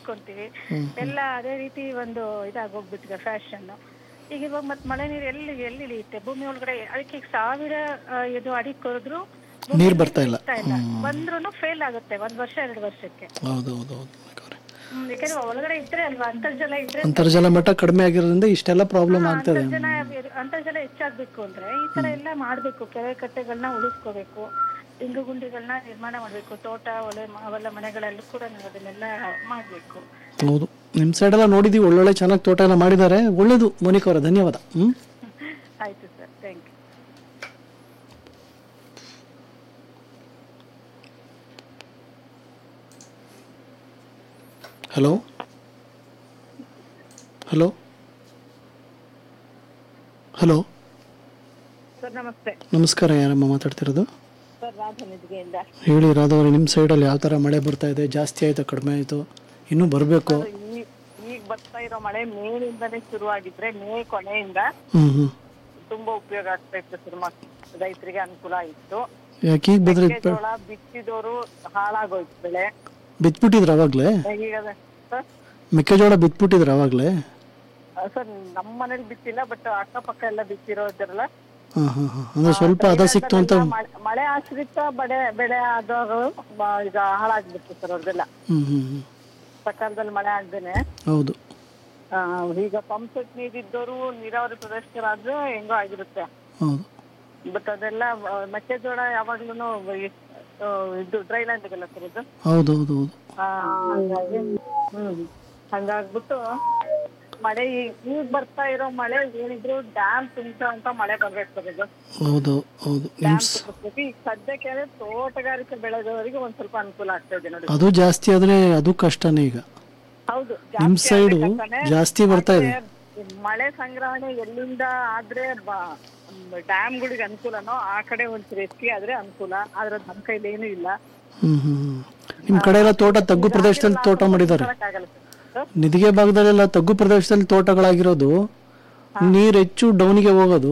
ಉಳಿಸ್ಕೊಂತೀವಿ ಎಲ್ಲ ಅದೇ ರೀತಿ ಒಂದು ಇದಾಗೋಗ್ಬಿಟ್ಟಿದೆ ಫ್ಯಾಷನ್ ಈಗ ಇವಾಗ ಮತ್ತೆ ಮಳೆ ನೀರು ಎಲ್ಲಿ ಎಲ್ಲಿ ಇಳಿಯುತ್ತೆ ಭೂಮಿ ಒಳಗಡೆ ಅದಕ್ಕೆ ಈಗ ಸಾವಿರ ಆ, ಇದು ಅಡಿ ಕೊರೆದ್ರು ನೀರು ಬರ್ತಾ ಇಲ್ಲ ಬಂದ್ರೂ ಫೇಲ್ ಆಗುತ್ತೆ ಒಂದ್ ವರ್ಷ ಎರಡು ವರ್ಷಕ್ಕೆ ಹೌದು ಹೌದು ಹೌದು ಬೇಕಾದ್ರೆ. ಹ್ಮ್, ಯಾಕಂದ್ರೆ ಒಳಗಡೆ ಇದ್ರೆ ಅಲ್ವಾ ಅಂತರ್ಜಲ ಇದ್ರೆ ಅಂತರ್ಜಲ ಮಟ್ಟ ಕಡಿಮೆ ಆಗಿರೋದ್ರಿಂದ ಇಷ್ಟೆಲ್ಲ ಪ್ರಾಬ್ಲಮ್ ಆಗ್ತದೆ ಅಂತರ್ಜಲ ಅಂತರ್ಜಲ ಹೆಚ್ಚಾಗ್ಬೇಕು ಅಂದ್ರೆ ಈ ತರ ಎಲ್ಲ ಮಾಡ್ಬೇಕು ಕೆರೆ ಕಟ್ಟೆಗಳನ್ನ ಉಳಿಸ್ಕೋಬೇಕು ಇಂಗು ಗುಂಡಿಗಳನ್ನ ನಿರ್ಮಾಣ ಮಾಡ್ಬೇಕು ತೋಟ ಒಲೆ ಮ- ಅವೆಲ್ಲ ಮನೆಗಳಲ್ಲೂ ಕೂಡ ನಾವು ಅದನ್ನೆಲ್ಲ ಮಾಡ್ಬೇಕು ಹೌದು ನಿಮ್ಮ ಸೈಡೆಲ್ಲ ನೋಡಿದ್ದೀವಿ ಒಳ್ಳೊಳ್ಳೆ ಚೆನ್ನಾಗಿ ತೋಟ ಎಲ್ಲ ಮಾಡಿದ್ದಾರೆ ಒಳ್ಳೇದು ಮೋನಿಕಾ ಅವರ ಧನ್ಯವಾದ ಹ್ಞೂ ಆಯ್ತು sir thank you hello hello hello sir ನಮಸ್ತೆ ನಮಸ್ಕಾರ ಯಾರಮ್ಮ ಮಾತಾಡ್ತಿರೋದು ಸರ್ ರಾಜನಿಧಿಗೆಯಿಂದ ಹೇಳಿ ರಾಧವರಿ ನಿಮ್ಮ ಸೈಡಲ್ಲಿ ಯಾವ ಥರ ಮಳೆ ಬರ್ತಾ ಇದೆ ಜಾಸ್ತಿ ಆಯಿತು ಕಡಿಮೆ ಆಯಿತು ಇನ್ನೂ ಬರಬೇಕು ಈಗ ಈಗ ಬರ್ತಾ ಇರೋ ಮಳೆ ಮೇಲಿಂದನೇ ಶುರುವಾಗಿದ್ರೆ ಮೇ ಕೊನೆಯಿಂದ ಹ್ಞೂ ಹ್ಞೂ ತುಂಬಾ ಉಪಯೋಗ ಆಗ್ತಾ ಇತ್ತು ಸರ್ ಮಕ್- ರೈತರಿಗೆ ಅನುಕೂಲ ಇತ್ತು ಯಾಕೆ ಈಗ ಬದ್ರೆ ಮೆಕ್ಕೆಜೋಳ ಬಿತ್ತಿದವರು ಹಾಳಾಗೋಯ್ತು ಬೆಳೆ ಬಿತ್ಬಿಟ್ಟಿದ್ರು ಅವಾಗಲೇ ಈಗ ಅದ- ಸರ್ ಮೆಕ್ಕೆಜೋಳ ಬಿತ್ಬಿಟ್ಟಿದ್ರು ಅವಾಗಲೇ ಆ, ಸರ್ ನಮ್ಮ ಮನೇಲಿ ಬಿತ್ತಿಲ್ಲ ಬಟ್ ಅಕ್ಕಪಕ್ಕ ಎಲ್ಲ ಬಿತ್ತಿರೋದ್ರಲ್ಲ ಹಾಂ ಹಾಂ ಹಾಂ ಅಂದರೆ ಸ್ವಲ್ಪ ಹದ ಸಿಕ್ತು ಅಂತ ಮಳೆ- ಮಳೆ ಆಶ್ರಿತ ಬೆಳೆ ಬೆಳೆ ಆದವರು ಬ- ಈಗ ಹಾಳಾಗ್ಬಿಡ್ತು ಸರ್ ಅವ್ರದ್ದೆಲ್ಲ ಹ್ಞೂ ಹ್ಞೂ ಹ್ಞೂ ಸಕಾಲದಲ್ಲಿ ಮಳೆ ಆಗ್ದೇನೆ ಹೌದು ಆ, ಈಗ ಪಂಪ್ ಸೆಟ್ ನೀರಿದ್ದವರು ನೀರಾವರಿ ಪ್ರದೇಶರಾದ್ರೆ ಹೆಂಗೋ ಆಗಿರುತ್ತೆ ಹೌದು ಬಟ್ ಅದೆಲ್ಲ ಆ, ಮೆಕ್ಕೆಜೋಳ ಯಾವಾಗ್ಲೂ ಇದು ಡ್ರೈ ಲ್ಯಾಂಡ್ಗೆಲ್ಲ ಸರ್ ಇದು ಹೌದು ಹೌದು ಹೌದು ಆ, ಹಂಗಾಗಿ ಹ್ಮ್ ಹಂಗಾಗ್ಬಿಟ್ಟು ಮಳೆ ಈಗ ಈಗ ಬರ್ತಾ ಇರೋ ಮಳೆ ಏನಿದ್ರು ಡ್ಯಾಮ್ ತುಂಬಿಸೋ ಅಂತ ಮಳೆ ಬರ್ಬೇಕು ಸರ್ ಇದು ಹೌದು ಹೌದು ನಿಮ್ಮ ಡ್ಯಾಮ್ ತುಂಬಿಸ್ಬೇಕು ಈಗ ಸದ್ಯಕ್ಕೆ ಅಂದ್ರೆ ತೋಟಗಾರಿಕೆ ಬೆಳೆದವರಿಗೆ ಒಂದ್ ಸ್ವಲ್ಪ ಅನುಕೂಲ ಆಗ್ತಾ ಇದೆ ನೋಡಿ ಅದು ಜಾಸ್ತಿ ಆದರೆ ಅದು ಕಷ್ಟನೇ ಈಗ ಹೌದು ನಿಮ್ಮ ಜಾಸ್ತಿ ಸೈಡು ಆಗ್ಬೇಕಂತಾನೆ ಜಾಸ್ತಿ ಬರ್ತಾ ಇದೆ ಆದ್ರೆ ಮಳೆ ಸಂಗ್ರಹಣೆ ಎಲ್ಲಿಂದ ಆದ್ರೆ ಡ್ಯಾಮ್ಗಳಿಗೆ ಅನುಕೂಲನೋ ಆ ಕಡೆ ಒಂದ್ ರೆಸ್ಕಿ ಆದ್ರೆ ಅನುಕೂಲ ಆದ್ರೆ ಅದ್ ನಮ್ ಕೈಲಿ ಏನೂ ಇಲ್ಲ ಹ್ಮ್ ಹ್ಮ್ ಹ್ಮ್. ನಿಮ್ ಕಡೆ ಎಲ್ಲ ತೋಟ ತಗ್ಗು ಪ್ರದೇಶದಲ್ಲಿ ತೋಟ ಮಾಡಿದ್ದಾರೆ ಆಗಲ್ಲ ಸರ್ ನಿಧಿಗೆ ಭಾಗದಲ್ಲೆಲ್ಲ ತಗ್ಗು ಪ್ರದೇಶದಲ್ಲಿ ತೋಟಗಳಾಗಿರೋದು ನೀರು ಹೆಚ್ಚು ಡೌನಿಗೆ ಹೋಗೋದು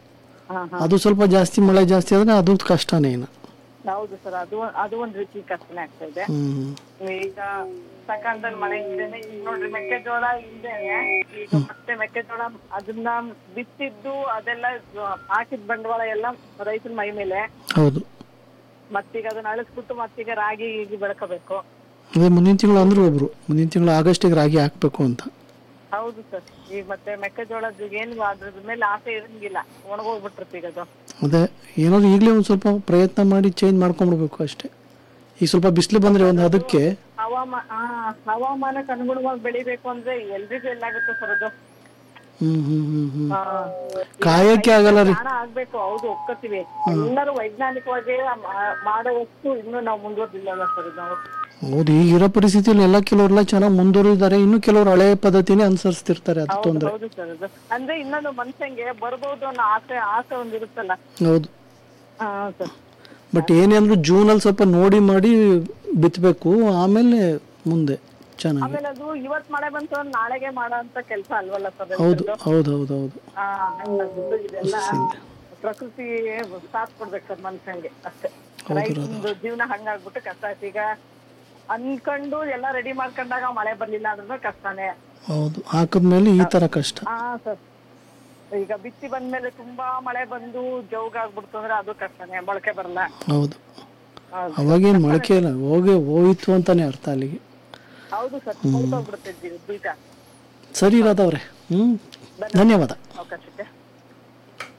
ಹಾ ಅದು ಸ್ವಲ್ಪ ಜಾಸ್ತಿ ಮಳೆ ಜಾಸ್ತಿ ಆದ್ರೆ ಅದು ಕಷ್ಟನೇ ಇನ್ನು ಹೌದು ಸರ್ ಅದು ಅದು ಒಂದ್ ರೀತಿ ಕಷ್ಟನೇ ಆಗ್ತಾ ಇದೆ ಹ್ಮ್ ಈಗ ಸಕಾಲದಲ್ಲಿ ಮಳೆ ಇಲ್ದೇನೆ ಈಗ ನೋಡ್ರಿ ಮೆಕ್ಕೆಜೋಳ ಇಲ್ದೇನೆ ಈಗ ಮತ್ತೆ ಮೆಕ್ಕೆಜೋಳ ಅದನ್ನ ಬಿತ್ತಿದ್ದು ಅದೆಲ್ಲ ಹಾಕಿದ ಬಂಡವಾಳ ಎಲ್ಲ ರೈತರ ಮೈ ಮೇಲೆ ಹೌದು ಮತ್ತೀಗ ಅದನ್ನ ಅಳಿಸ್ಬಿಟ್ಟು ಮತ್ತೀಗ ರಾಗಿ ಈಗ ಬೆಳ್ಕೋಬೇಕು ಅದೇ ಮುಂದಿನ ತಿಂಗಳು ಅಂದ್ರು ಒಬ್ರು ಮುಂದಿನ ತಿಂಗಳು ಆಗಸ್ಟಿಗೆ ರಾಗಿ ಹಾಕ್ಬೇಕು ಅಂತ ಹೌದು ಸರ್ ಈಗ ಮತ್ತೆ ಮೆಕ್ಕೆಜೋಳದ ಏನು ಅದ್ರದ್ ಮೇಲೆ ಆಸೆ ಇರಂಗಿಲ್ಲ ಒಣಗೋಗ್ಬಿಟ್ಟಿರ್ತಿ ಈಗ ಅದು ಅದೇ ಏನಾದ್ರು ಈಗಲೇ ಒಂದು ಸ್ವಲ್ಪ ಪ್ರಯತ್ನ ಮಾಡಿ ಚೇಂಜ್ ಮಾಡ್ಕೊಂಡ್ಬಿಡ್ಬೇಕು ಅಷ್ಟೇ ಈಗ ಸ್ವಲ್ಪ ಬಿಸಿಲು ಬಂದರೆ ಒಂದು ಅದಕ್ಕೆ ಹವಾಮಾನ ಹವಾಮಾನಕ್ಕೆ ಅನುಗುಣವಾಗಿ ಬೆಳಿಬೇಕು ಅಂದ್ರೆ ಎಲ್ರಿಗೂ ಎಲ್ಲಾಗುತ್ತೆ ಸರ್ ಅದು ಹ್ಮ್ ಹ್ಮ್ ಹ್ಮ್ ಹ್ಮ್ ಆ, ಕಾಯಕ್ಕೆ ಆಗಲ್ಲ ರೀ ಪ್ರಾಣ ಆಗ್ಬೇಕು ಹೌದು ಒಪ್ಕೋತೀವಿ ಎಲ್ಲರೂ ವೈಜ್ಞಾನಿಕವಾಗಿ ಮಾ- ಮಾಡೋವಷ್ಟು ಇನ್ನೂ ನಾವು ಮುಂದುವರೆದಿಲ್ಲ ಸರ್ ನಾವು ಹೌದು ಈಗಿರೋ ಪರಿಸ್ಥಿತಿಯಲ್ಲಿ ಎಲ್ಲ ಕೆಲವರೆಲ್ಲ ಚೆನ್ನಾಗಿ ಮುಂದುವರಿದ್ದಾರೆ ಇನ್ನು ಕೆಲವರು ಹಳೆ ಪದ್ಧತಿನೇ ಅನುಸರಿಸ್ತಿರ್ತಾರೆ ಅದು ಹೌದು ತೊಂದರೆ ಹೌದು ಸರ್ ಅದು ಅಂದ್ರೆ ಇನ್ನೊಂದು ಮನುಷ್ಯಂಗೆ ಬರ್ಬೋದು ಅನ್ನೋ ಆಸೆ ಆಸೆ ಒಂದ್ ಇರುತ್ತಲ್ಲ ಹೌದು ಹಾ ಸರ್ ಬಟ್ ಏನೇ ಅಂದ್ರೂ ಜೂನಲ್ಲಿ ಸ್ವಲ್ಪ ನೋಡಿ ಮಾಡಿ ಬಿತ್ತಬೇಕು ಆಮೇಲೆ ಮುಂದೆ ಚೆನ್ನಾಗಿ ಆಮೇಲೆ ಅದು ಇವತ್ ಮಳೆ ಬಂತು ಅಂದ್ರೆ ನಾಳೆಗೆ ಮಾಡೋ ಅಂತ ಕೆಲಸ ಅಲ್ವಲ್ಲ ಸರ್ ಹೌದು ಹೌದು ಹೌದು ಹೌದು ಆ, ಹಂಗಾಗ್ಬಿಟ್ಟು ಇದೆಲ್ಲ ಪ್ರಕೃತಿ ಸಾಥ್ ಕೊಡ್ಬೇಕು ಸರ್ ಮನುಷ್ಯಂಗೆ ಅಷ್ಟೇ ರೈತಂದು ಜೀವನ ಹಂಗಾಗ್ಬಿಟ್ಟು ಕಷ್ಟ ಆಯ್ತು ಈಗ ಅನ್ಕೊಂಡು ಎಲ್ಲ ರೆಡಿ ಮಾಡ್ಕೊಂಡಾಗ ಮಳೆ ಬರ್ಲಿಲ್ಲ ಅಂದ್ರೆ ಕಷ್ಟನೇ ಹೌದು ಹಾಕಿದ್ಮೇಲೆ ಈ ಥರ ಕಷ್ಟ ಹಾ ಸರ್ ಈಗ ಬಿತ್ತಿ ಬಂದ್ಮೇಲೆ ತುಂಬಾ ಮಳೆ ಬಂದು ಜೌಗ್ ಆಗ್ಬಿಡ್ತು ಅಂದ್ರೆ ಅದು ಕಷ್ಟನೇ ಮೊಳಕೆ ಬರಲ್ಲ ಹೌದು ಹೌದು. ಅವಾಗೇನು ಮೊಳಕೆ ಇಲ್ಲ ಹೋಗಿ ಹೋಯ್ತು ಅಂತಾನೆ ಅರ್ಥ ಅಲ್ಲಿಗೆ ಹೌದು ಸರ್ ಹೋಗ್ಬಿಡುತ್ತೆ ಬೀಜ ಸರಿ ರಾಧವ್ರೆ ಹ್ಞೂ ಧನ್ಯವಾದ ಅವಕಾಶಕ್ಕೆ